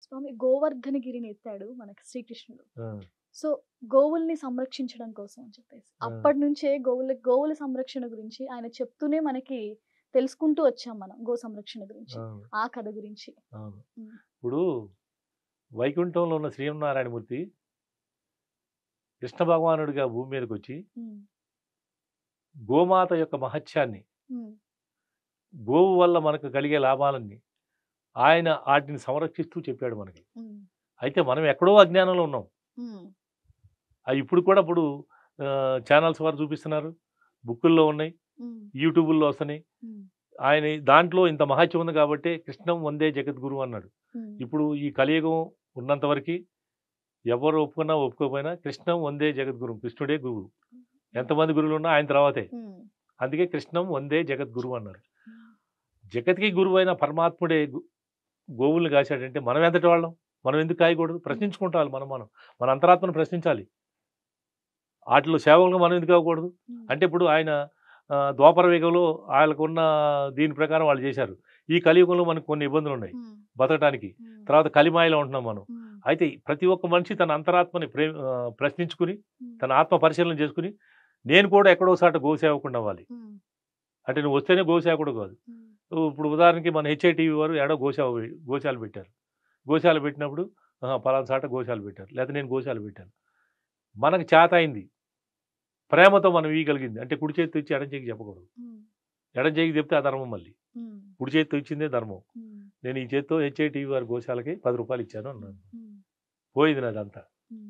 స్వామి గోవర్ధనగిరిని ఎత్తాడు మనకి శ్రీకృష్ణుడు ఆ, సో గోవుల్ని సంరక్షించడం కోసం అని చెప్పేసి ఆ. అప్పటి నుంచే గోవుల గోవుల సంరక్షణ గురించి ఆయన చెప్తూనే మనకి తెలుసుకుంటూ వచ్చాం మనం గో సంరక్షణ గురించి అవును, ఆ కథ గురించి అవును. ఉమ్. ఇప్పుడు వైకుంఠంలో ఉన్న శ్రీనారాయణమూర్తి కృష్ణ భగవానుడిగా భూమి మీదకి వచ్చి ఉమ్, గోమాత యొక్క మహత్యాన్ని ఉమ్, గోవు వల్ల మనకు కలిగే లాభాలన్నీ ఆయన వాటిని సంరక్షిస్తూ చెప్పాడు మనకి ఉమ్, అయితే మనం ఎక్కడో అజ్ఞానంలో ఉన్నాం ఉమ్, అవి ఇప్పుడు కూడా ఇప్పుడు ఛానల్స్ వారు చూపిస్తున్నారు బుక్కుల్లో ఉన్నాయి ఉమ్, యూట్యూబుల్లో వస్తున్నాయి ఉమ్, ఆయన దాంట్లో ఇంత మహత్యం ఉంది కాబట్టి కృష్ణం వందే జగద్గురు అన్నాడు ఉమ్, ఇప్పుడు ఈ కలియుగం ఉన్నంత వరకు ఎవరు ఒప్పుకున్నా ఒప్పుకోకపోయినా కృష్ణం వందే జగద్గురు కృష్ణుడే గురువు ఎంతమంది గురువులు ఉన్నా ఆయన తర్వాతే ఉమ్, అందుకే కృష్ణం వందే జగద్గురు అన్నారు జగత్కి గురువు అయిన పరమాత్ముడే గు- గోవుల్ని కాశాడంటే మనం ఎంతటి వాళ్ళం మనం ఎందుకు కాయకూడదు ప్రశ్నించుకుంటాలి మనం మనం మన అంతరాత్మను ప్రశ్నించాలి వాటిలో సేవకులుగా మనం ఎందుకు అవ్వకూడదు ఉమ్, అంటే ఇప్పుడు ఆయన ఆ, ద్వాపర వేగంలో వాళ్ళకున్న దీని ప్రకారం వాళ్ళు చేశారు ఈ కలియుగంలో మనకు కొన్ని ఇబ్బందులు ఉన్నాయి ఉమ్, బతకడానికి ఉమ్, తర్వాత కలిమాయలో ఉంటున్నాం మనం ఉమ్, అయితే ప్రతి ఒక్క మనిషి తన అంతరాత్మని ప్రే ఆ, ప్రశ్నించుకుని ఉమ్, తన ఆత్మ పరిశీలన చేసుకుని నేను కూడా ఎక్కడో సాట గోసేవకుండా అవ్వాలి ఉమ్, అంటే నువ్వు వస్తేనే గోసేవకుడు కాదు ఉమ్, ఇప్పుడు ఉదాహరణకి మన హెచ్ఐటీవీ వారు ఏడో గోశాల గోశాలు పెట్టారు గోశాల పెట్టినప్పుడు ఆహా, పలానా సాట గోశాలు పెట్టారు లేకపోతే నేను గోశాల పెట్టాను మనకు చేత అయింది ప్రేమతో మనం ఇవ్వగలిగింది అంటే కుడి చేతి ఇచ్చి ఎడం చేతికి చెప్పకూడదు ఉమ్, ఎడం చేతికి చెప్తే ఆ ధర్మం మళ్ళీ ఉమ్, కుడి చేతితో ఇచ్చిందే ధర్మం ఉమ్, నేను ఈ చేతితో హెచ్ఐటీవీ వారి గోశాలకి పది రూపాయలు ఇచ్చాను అన్నాను ఉమ్, పోయింది నాదంతా ఉమ్,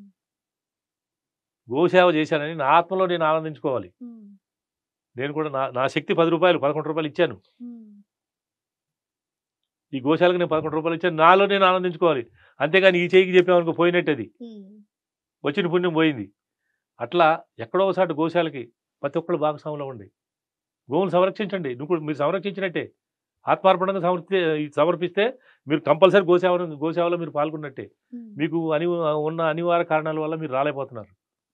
గోసేవ చేశానని నా ఆత్మలో నేను ఆనందించుకోవాలి ఉమ్, నేను కూడా నా నా శక్తి పది రూపాయలు పదకొండు రూపాయలు ఇచ్చాను ఉమ్, ఈ గోశాలకు నేను పదకొండు రూపాయలు ఇచ్చాను నాలో నేను ఆనందించుకోవాలి అంతేగాని ఈ చేయికి చెప్పామనుకో పోయినట్టు అది ఉమ్, వచ్చిన పుణ్యం పోయింది అట్లా ఎక్కడో ఒకసారి గోశాలకి ప్రతి ఒక్కళ్ళు భాగస్వాములు ఉండి గోవులు సంరక్షించండి నువ్వు కూడా మీరు సంరక్షించినట్టే ఆత్మార్పణంగా సమర్పి సమర్పిస్తే మీరు కంపల్సరీ గోసేవ గోసేవలో మీరు పాల్గొన్నట్టే ఉమ్, మీకు అని ఉన్న అనివార్య కారణాల వల్ల మీరు రాలేకపోతున్నారు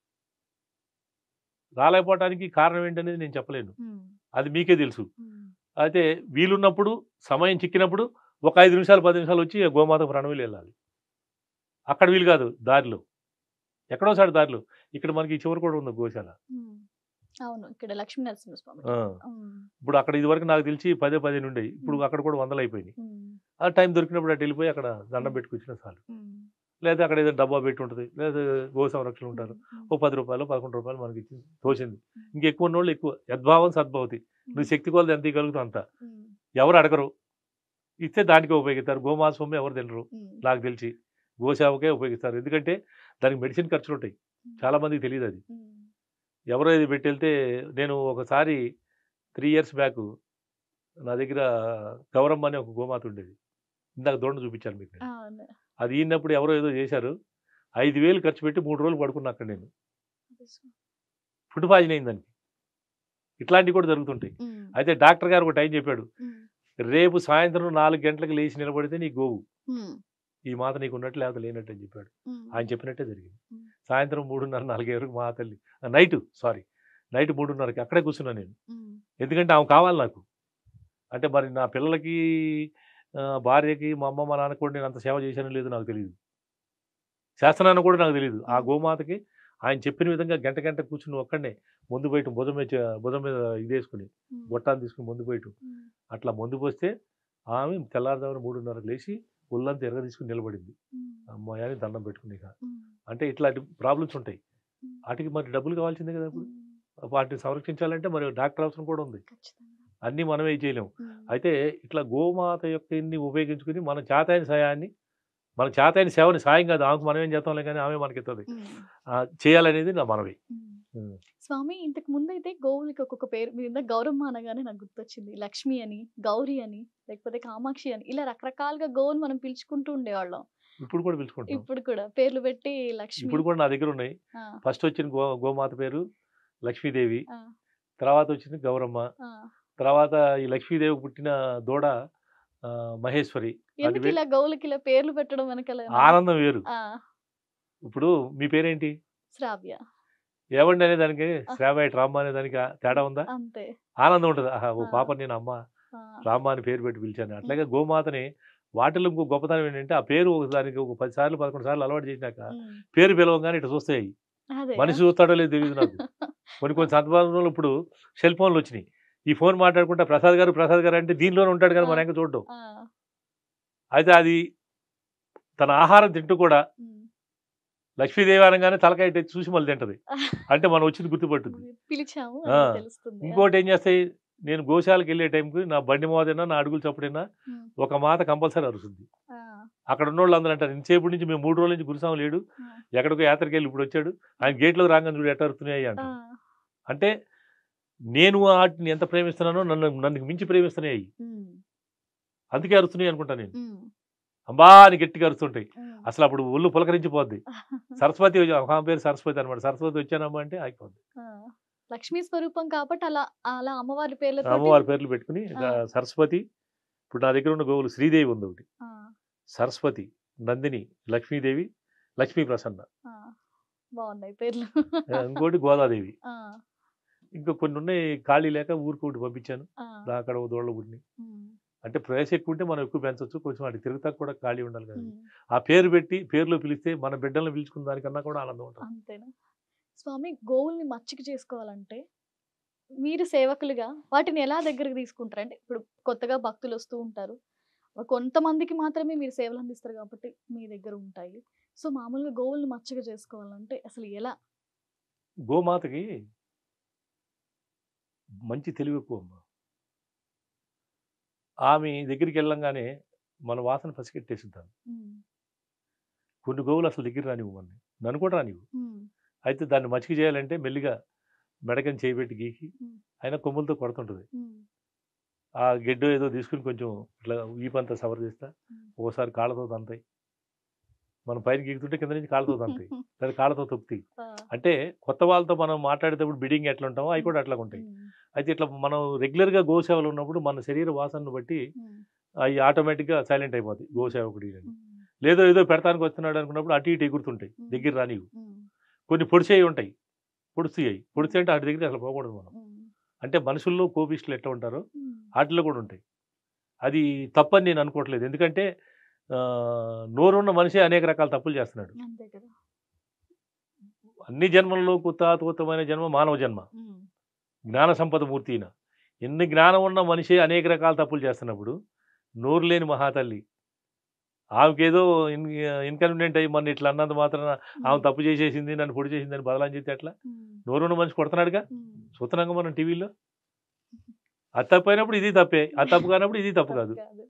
రాలేకపోవడానికి కారణం ఏంటనేది నేను చెప్పలేను ఉమ్, అది మీకే తెలుసు ఉమ్, అయితే వీలున్నప్పుడు సమయం చిక్కినప్పుడు ఒక ఐదు నిమిషాలు పది నిమిషాలు వచ్చి గోమాత ప్రణవిలు వెళ్ళాలి అక్కడ వీలు కాదు దారిలో ఎక్కడోసారి దారిలో ఇక్కడ మనకి ఈ చివరి కూడా ఉంది గోశాల ఉమ్. అవును ఇక్కడ లక్ష్మీ నరసింహస్వామి ఆ. ఉమ్, ఇప్పుడు అక్కడ ఇదివరకు నాకు తెలిసి పదే పదిహేను ఉండేవి ఇప్పుడు అక్కడ కూడా వందలు అయిపోయినాయి ఉమ్, ఆ టైం దొరికినప్పుడు అటు వెళ్ళిపోయి అక్కడ దండం పెట్టుకొచ్చిన చాలు ఉమ్, లేదా అక్కడ ఏదో డబ్బా పెట్టి ఉంటుంది లేదా గో సంరక్షణ ఉంటారు ఉమ్, ఓ పది రూపాయలు పదకొండు రూపాయలు మనకి ఇచ్చి తోచింది ఇంకెక్కువ ఉన్నోళ్ళు ఎక్కువ యద్భావం సద్భవతి నువ్వు శక్తి కొలది ఎంత ఇవ్వగలుగుతావు అంత ఉమ్, ఎవరు అడగరు ఇస్తే దానికే ఉపయోగిస్తారు గోమాంసం సొమ్ము ఎవరు తినరు ఉమ్, నాకు తెలిసి గోసేవకే ఉపయోగిస్తారు ఎందుకంటే దానికి మెడిసిన్ ఖర్చులు ఉంటాయి చాలా మందికి తెలియదు అది ఉమ్, ఎవరో ఇది పెట్టి వెళ్తే నేను ఒకసారి త్రీ ఇయర్స్ బ్యాక్ నా దగ్గర గౌరమ్మ అనే ఒక గోమాత ఉండేది ఇందాక దోణ చూపించాను మీకు నేను. అవును అది ఈనప్పుడు ఎవరో ఏదో చేశారు ఐదు వేలు ఖర్చు పెట్టి మూడు రోజులు పడుకున్నా అక్కడ నేను ఫుడ్ పాయిజన్ అయింది దానికి ఇట్లాంటివి కూడా జరుగుతుంటాయి ఉమ్, అయితే డాక్టర్ గారు ఒక టైం చెప్పాడు ఉమ్, రేపు సాయంత్రం నాలుగు గంటలకు లేచి నిలబడితే నీ గోవు ఉమ్, ఈ మాత నీకు ఉన్నట్టు లేకపోతే లేనట్టు అని చెప్పాడు ఉమ్, ఆయన చెప్పినట్టే జరిగింది మ్మ్. సాయంత్రం మూడున్నర నాలుగు వరకు మా తల్లి నైట్ సారీ నైట్ మూడున్నరకి అక్కడే కూర్చున్నాను నేను ఉమ్, ఎందుకంటే ఆమె కావాలి నాకు అంటే మరి నా పిల్లలకి ఆ, భార్యకి మా అమ్మ మా నాన్న కూడా నేను అంత సేవ చేశానో లేదో నాకు తెలియదు శాస్త్రాన్ని కూడా నాకు తెలియదు ఆ గోమాతకి ఆయన చెప్పిన విధంగా గంట గంట కూర్చుని ఒక్కడనే ముందు బయట భుజం మీద చే- భుజం మీద ఇదేసుకుని ఉమ్, గొట్టాన్ని తీసుకుని ముందు బయట ఉమ్, అట్లా ముందు పోస్తే ఆమె తెల్లారుదామని మూడున్నరకు లేచి ఒళ్ళంతా ఎరగ తీసుకుని నిలబడింది ఉమ్, అమ్మాయి అని దండం పెట్టుకుని ఇక. ఉమ్, అంటే ఇట్లాంటి ప్రాబ్లమ్స్ ఉంటాయి ఉమ్, వాటికి మరి డబ్బులు కావాల్సిందే కదా ఇప్పుడు ఉమ్, వాటిని సంరక్షించాలంటే మరి డాక్టర్ అవసరం కూడా ఉంది ఖచ్చితంగా అన్నీ మనమే చేయలేము ఉమ్, అయితే ఇట్లా గోమాత యొక్క ఇన్ని ఉపయోగించుకుని మన చేతైన సాయాన్ని మన చేతైన సేవని సాయం కాదు ఆమెకు మనం ఏం చేస్తాంలే కానీ ఆమె మనకి ఇస్తుంది ఉమ్, చేయాలనేది నా మనవి ఉమ్. ఉమ్. స్వామి ఇంతకు ముందు అయితే గోవులకి ఒక్కొక్క పేరు మీరు ఇందాక గౌరమ్మ అనగానే నాకు గుర్తొచ్చింది లక్ష్మి అని గౌరీ అని లేకపోతే కామాక్షి అని ఇలా రకరకాలుగా గోవుని మనం పిలుచుకుంటూ ఉండేవాళ్ళం ఇప్పుడు కూడా పిలుచుకుంటాం ఇప్పుడు కూడా పేర్లు పెట్టి లక్ష్మి ఇప్పుడు కూడా నా దగ్గర ఉన్నాయి ఆ, ఫస్ట్ వచ్చిన గో గోమాత పేరు లక్ష్మీదేవి ఆ, తర్వాత వచ్చింది గౌరమ్మ ఆ. తర్వాత ఈ లక్ష్మీదేవికి పుట్టిన దూడ ఆ, మహేశ్వరి అది ఎందుకు వే- ఇలా గోవులకి ఇలా పేర్లు పెట్టడం వెనకాల ఏమైనా? ఆనందం వేరు ఆ, ఇప్పుడు మీ పేరేంటి శ్రావ్య ఏవండి అనే దానికి శ్రావైట్ రామ్మ అనే దానికి ఆ తేడా ఉందా అంతే ఆనందం ఉంటుంది ఆహా ఓ ఆ. పాప నేను అమ్మ ఆ, రామ్మ అని పేరు పెట్టి పిలిచాను అట్లాగే గోమాతని వాటిలో ఇంకో గొప్పతనం ఏంటంటే ఆ పేరు ఒక దానికి ఒక పది సార్లు పదకొండు సార్లు అలవాటు చేసినాక ఉమ్. పేరు పిలవగానే ఇట్లా చూస్తాయి అదే మనిషి చూస్తాడో లేదు తెలియదు నాకు కొన్ని కొన్ని సందర్భాల్లో ఇప్పుడు సెల్ ఫోన్లు వచ్చినాయి ఈ ఫోన్ మాట్లాడుకుంటా ప్రసాద్ గారు ప్రసాద్ గారు అంటే దీనిలోనే ఉంటాడు కానీ మన ఇంకా చూడడం ఆ, అయితే అది తన ఆహారం తింటూ కూడా ఉమ్. లక్ష్మీదేవి అనగానే తలకాయ ఇటు చూసి మళ్ళీ తింటది అంటే మనం వచ్చింది గుర్తుపట్టుద్ది పిలిచాము ఆ. అని తెలుస్తుంది ఇంకోటి ఏం చేస్తాయి నేను గోశాలకు వెళ్ళే టైంకి నా బండి మోదైనా నా అడుగులు చప్పుడైనా ఉమ్. ఒక మాత కంపల్సరీ అరుస్తుంది ఆ, అక్కడ ఉన్న వాళ్ళు అందరూ అంటారు ఇంతసేపు నుంచి మేము మూడు రోజుల నుంచి గురుసాం లేడు ఆ, ఎక్కడికో యాత్రకి వెళ్ళి ఇప్పుడు వచ్చాడు ఆయన గేట్లో రాగానే చూడు ఎట్ట అరుతున్నాయి ఆ, అంటారు అంటే నేను వాటిని ఎంత ప్రేమిస్తున్నానో నన్ను నన్ను మించి ప్రేమిస్తున్నాయి అవి. ఉమ్, అందుకే అరుస్తున్నాయి అనుకుంటా నేను ఉమ్, అంబా అని గట్టిగా అరుస్తుంటాయి ఉమ్. అసలు అప్పుడు ఒళ్ళు పులకరించిపోద్ది సరస్వతి వచ్చి- ఒక ఆమె పేరు సరస్వతి అనమాట సరస్వతి వచ్చానమ్మా అంటే అయిపోద్ది ఆ, లక్ష్మీ స్వరూపం కాబట్టి అలా అలా అమ్మవారి పేర్లతో అమ్మవారి పేర్లు పెట్టుకుని ఆ. సరస్వతి ఇప్పుడు నా దగ్గర ఉన్న గోవులు శ్రీదేవి ఉంది ఒకటి సరస్వతి నందిని లక్ష్మీదేవి లక్ష్మీ ప్రసన్న బాగున్నాయి పేర్లు ఆ, ఇంకోటి గోదాదేవి ఆ, ఇంకా కొన్ని ఉన్నాయి ఖాళీ లేక ఊరికి ఒకటి పంపించాను ఆ, నా అక్కడ ఒక దోళ్ళ పుట్టినాయి ఉమ్, అంటే ప్రవేశం ఎక్కువ ఉంటే మనం ఎక్కువ పెంచవచ్చు కొంచెం వాటి తిరుగుతా కూడా ఖాళీ ఉండాలి కదా ఉమ్. ఆ పేరు పెట్టి పేరులో పిలిస్తే మన బిడ్డలను పిలుచుకున్న దానికన్నా కూడా ఆనందం ఉంటుంది అంతేనా స్వామి గోవుల్ని మచ్చిక చేసుకోవాలంటే మీరు సేవకులుగా వాటిని ఎలా దగ్గరికి తీసుకుంటారు అంటే ఇప్పుడు కొత్తగా భక్తులు వస్తూ ఉంటారు కొంతమందికి మాత్రమే మీరు సేవలు అందిస్తారు కాబట్టి మీ దగ్గర ఉంటాయి సో మామూలుగా గోవుల్ని మచ్చిక చేసుకోవాలంటే అసలు ఎలా గోమాతకి మంచి తెలివి ఎక్కువ అమ్మ ఆమె దగ్గరికి వెళ్ళంగానే మన వాసన పసిగట్టేసింటాను ఉమ్, కొన్ని గోవులు అసలు దగ్గర రానివ్వు మనని నన్ను కూడా రానివ్వు ఉమ్, అయితే దాన్ని మచ్చిక చేయాలంటే మెల్లిగా మెడకని చేయబెట్టి గీకి ఉమ్. అయినా కొమ్ములతో కొడుతుంటుంది ఉమ్, ఆ గెడ్డో ఏదో తీసుకుని కొంచెం ఇట్లా వీపంతా సవర్ చేస్తా ఉమ్. ఓసారి కాళ్ళతో తంతాయి మనం పైన గీకుతుంటే కింద నుంచి కాళ్ళతో తంతాయి లేదా కాళ్ళతో తొక్కుతాయి ఆ, అంటే కొత్త వాళ్ళతో మనం మాట్లాడేటప్పుడు బిడింగ్ ఎట్లా ఉంటామో అవి కూడా అట్లా ఉంటాయి ఉమ్, అయితే ఇట్లా మనం రెగ్యులర్గా గోసేవలు ఉన్నప్పుడు మన శరీర వాసనను బట్టి ఉమ్, అవి ఆటోమేటిక్గా సైలెంట్ అయిపోతాయి గోసేవకుడి అని ఉమ్, లేదో ఏదో పెడతానికి వస్తున్నాడు అనుకున్నప్పుడు అటు ఇటు ఎగురుతుంటాయి దగ్గర రానివి ఉమ్, కొన్ని పొడిచేవి ఉంటాయి పొడుస్తాయి పొడిచి అంటే అటు దగ్గర అసలు పోకూడదు మనం ఉమ్, అంటే మనుషుల్లో కోపిస్టులు ఎట్లా ఉంటారో ఉమ్. వాటిలో కూడా ఉంటాయి అది తప్పని నేను అనుకోవట్లేదు ఎందుకంటే ఆ, నోరున్న మనిషి అనేక రకాల తప్పులు చేస్తున్నాడు అంతే కదా అన్ని జన్మల్లో కుత్తాత్వతమైన జన్మ మానవ జన్మ ఉమ్, జ్ఞాన సంపద మూర్తి ఈయన ఎన్ని జ్ఞానం ఉన్న మనిషి అనేక రకాల తప్పులు చేస్తున్నప్పుడు నోరు లేని మహాతల్లి ఆమెకేదో ఇన్ ఇన్కన్వీనియంట్ అయ్యి మన ఇట్లా అన్నంత మాత్రాన ఆమె తప్పు చేసేసింది నన్ను పొడి చేసింది అని బదలాన్ని చెప్తే ఎట్లా ఉమ్, నోరున్న మనిషి కొడుతున్నాడుగా ఉమ్. చూస్తున్నాగా మనం టీవీలో అది తప్పు అయినప్పుడు ఇది తప్పే అది తప్పు కానప్పుడు ఇది తప్పు కాదు కాదు